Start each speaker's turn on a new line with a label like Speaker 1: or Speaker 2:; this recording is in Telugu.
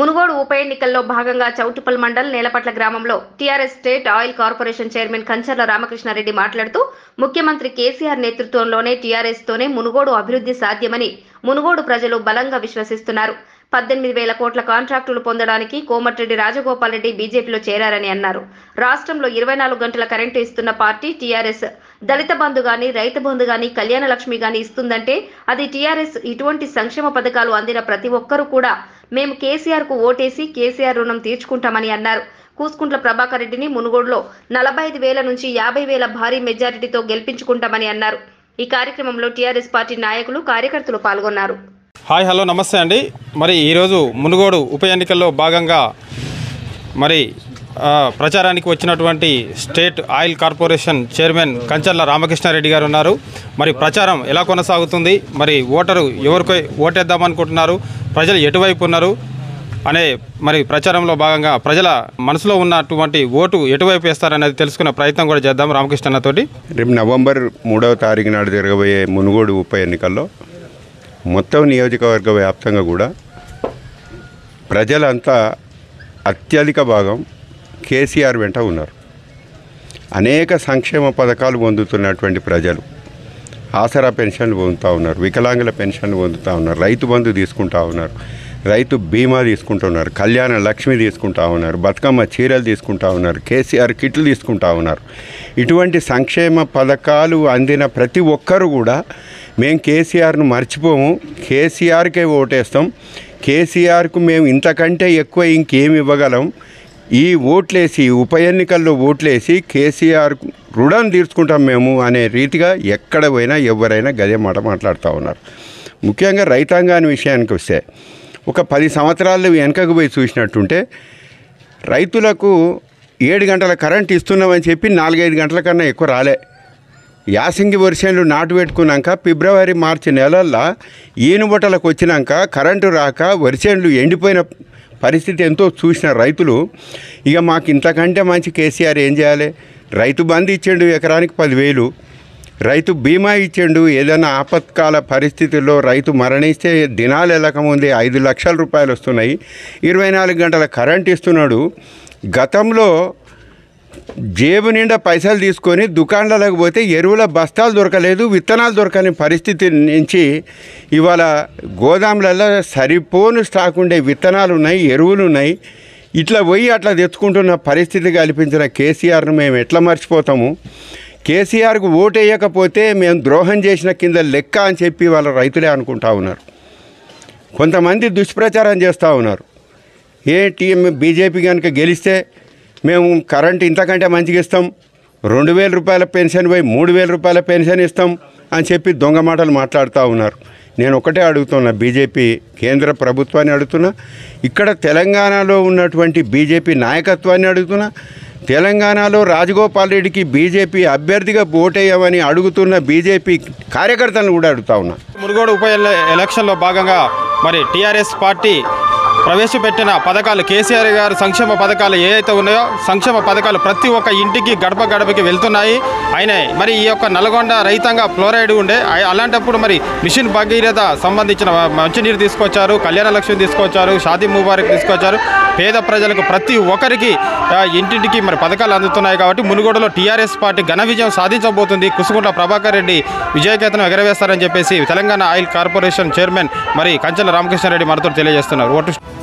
Speaker 1: మునుగోడు ఉప ఎన్నికల్లో భాగంగా చౌటుపల్ మండల్ నేలపట్ల గ్రామంలో TRS state oil corporation chairman Kancharla Ramakrishnareddy మాట్లాడుతూ ముఖ్యమంత్రి కేసీఆర్ నేతృత్వంలోనే టీఆర్ఎస్ తోనే మునుగోడు అభివృద్ధి సాధ్యమని మునుగోడు ప్రజలు బలంగా విశ్వసిస్తున్నారు పద్దెనిమిది వేల కోట్ల కాంట్రాక్టులు పొందడానికి కోమటిరెడ్డి రాజగోపాల్ రెడ్డి బీజేపీలో చేరారని అన్నారు రాష్ట్రంలో ఇరవై నాలుగు గంటల కరెంటు ఇస్తున్న పార్టీ టీఆర్ఎస్ దళిత బంధు గాని రైతు బంధు గాని కళ్యాణ లక్ష్మి గాని ఇస్తుందంటే అది టీఆర్ఎస్ ఇటువంటి సంక్షేమ పథకాలు అందిన ప్రతి ఒక్కరూ కూడా మేము కేసీఆర్ కు ఓటేసి కేసీఆర్ రుణం తీర్చుకుంటామని అన్నారు కూసుకుంట్ల ప్రభాకర్ రెడ్డిని మునుగోడులో నలభై ఐదు వేల నుంచి యాభై వేల భారీ మెజారిటీతో గెలిపించుకుంటామని అన్నారు ఈ కార్యక్రమంలో టీఆర్ఎస్ పార్టీ నాయకులు కార్యకర్తలు పాల్గొన్నారు
Speaker 2: హాయ్ హలో నమస్తే అండి మరి ఈరోజు మునుగోడు ఉప ఎన్నికల్లో భాగంగా మరి ఆ, ప్రచారానికి వచ్చినటువంటి state oil corporation chairman Kancharla Ramakrishnareddy గారు ఉన్నారు మరి ప్రచారం ఎలా కొనసాగుతుంది మరి ఓటరు ఎవరికి ఓటేద్దామనుకుంటున్నారు ప్రజలు ఎటువైపు ఉన్నారు అనే మరి ప్రచారంలో భాగంగా ప్రజల మనసులో ఉన్నటువంటి ఓటు ఎటువైపు వేస్తారనేది తెలుసుకునే ప్రయత్నం కూడా చేద్దాం రామకృష్ణన్నతోటి
Speaker 3: రేపు నవంబర్ మూడవ తారీఖు నాడు జరగబోయే మునుగోడు ఉప ఎన్నికల్లో మొత్తం నియోజకవర్గ వ్యాప్తంగా కూడా ప్రజలంతా అత్యధిక భాగం కేసీఆర్ వెంట ఉన్నారు అనేక సంక్షేమ పథకాలు పొందుతున్నటువంటి ప్రజలు ఆసరా పెన్షన్లు పొందుతూ ఉన్నారు వికలాంగుల పెన్షన్లు పొందుతూ ఉన్నారు రైతు బంధు తీసుకుంటా ఉన్నారు రైతు బీమా తీసుకుంటున్నారు కళ్యాణ లక్ష్మి తీసుకుంటా ఉన్నారు బతుకమ్మ చీరలు తీసుకుంటా ఉన్నారు కేసీఆర్ కిట్లు తీసుకుంటా ఉన్నారు ఇటువంటి సంక్షేమ పథకాలు అందిన ప్రతి ఒక్కరు కూడా మేము కేసీఆర్ను మర్చిపోము కేసీఆర్కే ఓటేస్తాం కేసీఆర్కు మేము ఇంతకంటే ఎక్కువ ఇంకేమి ఇవ్వగలం ఈ ఓట్లేసి ఉప ఎన్నికల్లో ఓట్లేసి కేసీఆర్ రుణం తీర్చుకుంటాం మేము అనే రీతిగా ఎక్కడ పోయినా ఎవరైనా గదే మాట మాట్లాడుతూ ఉన్నారు ముఖ్యంగా రైతాంగాన్ని విషయానికి వస్తే ఒక పది సంవత్సరాలు వెనకకు పోయి చూసినట్టుంటే రైతులకు ఏడు గంటల కరెంట్ ఇస్తున్నామని చెప్పి నాలుగైదు గంటల కన్నా ఎక్కువ రాలే యాసంగి వర్షాలు నాటు పెట్టుకున్నాక ఫిబ్రవరి మార్చి నెలల్లో ఈనుబట్టలకు వచ్చినాక కరెంటు రాక వర్షాలు ఎండిపోయిన పరిస్థితి ఎంతో చూసిన రైతులు ఇక మాకు ఇంతకంటే మంచి కేసీఆర్ ఏం చేయాలి రైతు బంధు ఇచ్చిండు ఎకరానికి పదివేలు రైతు బీమా ఇచ్చిండు ఏదైనా ఆపత్కాల పరిస్థితుల్లో రైతు మరణిస్తే దినాలు వెళ్ళకముందే ఐదు లక్షల రూపాయలు వస్తున్నాయి ఇరవై నాలుగు గంటల కరెంట్ ఇస్తున్నాడు గతంలో జేబు నిండా పైసలు తీసుకొని దుకాణాలకు పోతే ఎరువుల బస్తాలు దొరకలేదు విత్తనాలు దొరకని పరిస్థితి నుంచి ఇవాళ గోదాములలో సరిపోను స్టాక్ ఉండే విత్తనాలు ఉన్నాయి ఎరువులు ఉన్నాయి ఇట్లా పోయి అట్లా తెచ్చుకుంటున్న పరిస్థితి కల్పించిన కేసీఆర్ను మేము ఎట్లా మర్చిపోతాము కేసీఆర్కు ఓటు వేయకపోతే మేము ద్రోహం చేసిన కింద లెక్క అని చెప్పి వాళ్ళ రైతులే అనుకుంటా ఉన్నారు కొంతమంది దుష్ప్రచారం చేస్తూ ఉన్నారు ఏ టీఎం బీజేపీ కనుక గెలిస్తే మేము కరెంట్ ఇంతకంటే మంచిగా ఇస్తాం రెండు వేల రూపాయల పెన్షన్ పోయి మూడు వేల రూపాయల పెన్షన్ ఇస్తాం అని చెప్పి దొంగ మాటలు మాట్లాడుతూ ఉన్నారు నేను ఒకటే అడుగుతున్నా బీజేపీ కేంద్ర ప్రభుత్వాన్ని అడుగుతున్నా ఇక్కడ తెలంగాణలో ఉన్నటువంటి బీజేపీ నాయకత్వాన్ని అడుగుతున్నా తెలంగాణలో రాజగోపాల్ రెడ్డికి బీజేపీ అభ్యర్థిగా ఓటేయమని అడుగుతున్న బీజేపీ కార్యకర్తలను కూడా అడుగుతా ఉన్నా
Speaker 2: మునుగోడు ఉప ఎల- ఎలక్షన్లో భాగంగా మరి టీఆర్ఎస్ పార్టీ ప్రవేశపెట్టిన పథకాలు కేసీఆర్ గారు సంక్షేమ పథకాలు ఏ అయితే ఉన్నాయో సంక్షేమ పథకాలు ప్రతి ఒక్క ఇంటికి గడప గడపకి వెళ్తున్నాయి అయినాయి మరి ఈ యొక్క నల్గొండ రైతాంగ ఫ్లోరైడ్ ఉండే అ- అలాంటప్పుడు మరి మిషన్ భగీరథ సంబంధించిన మంచినీరు తీసుకొచ్చారు కళ్యాణ లక్ష్మి తీసుకొచ్చారు షాదీ ముబారక్ తీసుకొచ్చారు పేద ప్రజలకు ప్రతి ఒక్కరికి ఆ, ఇంటింటికి మరి పథకాలు అందుతున్నాయి కాబట్టి మునుగోడులో టీఆర్ఎస్ పార్టీ ఘన విజయం సాధించబోతుంది కుసుకుంట్ల ప్రభాకర్ రెడ్డి విజయకేతనం ఎగరవేస్తారని చెప్పేసి తెలంగాణ ఆయిల్ కార్పొరేషన్ చైర్మన్ మరి కంచెల రామకృష్ణారెడ్డి మనతో తెలియజేస్తున్నారు ఓటు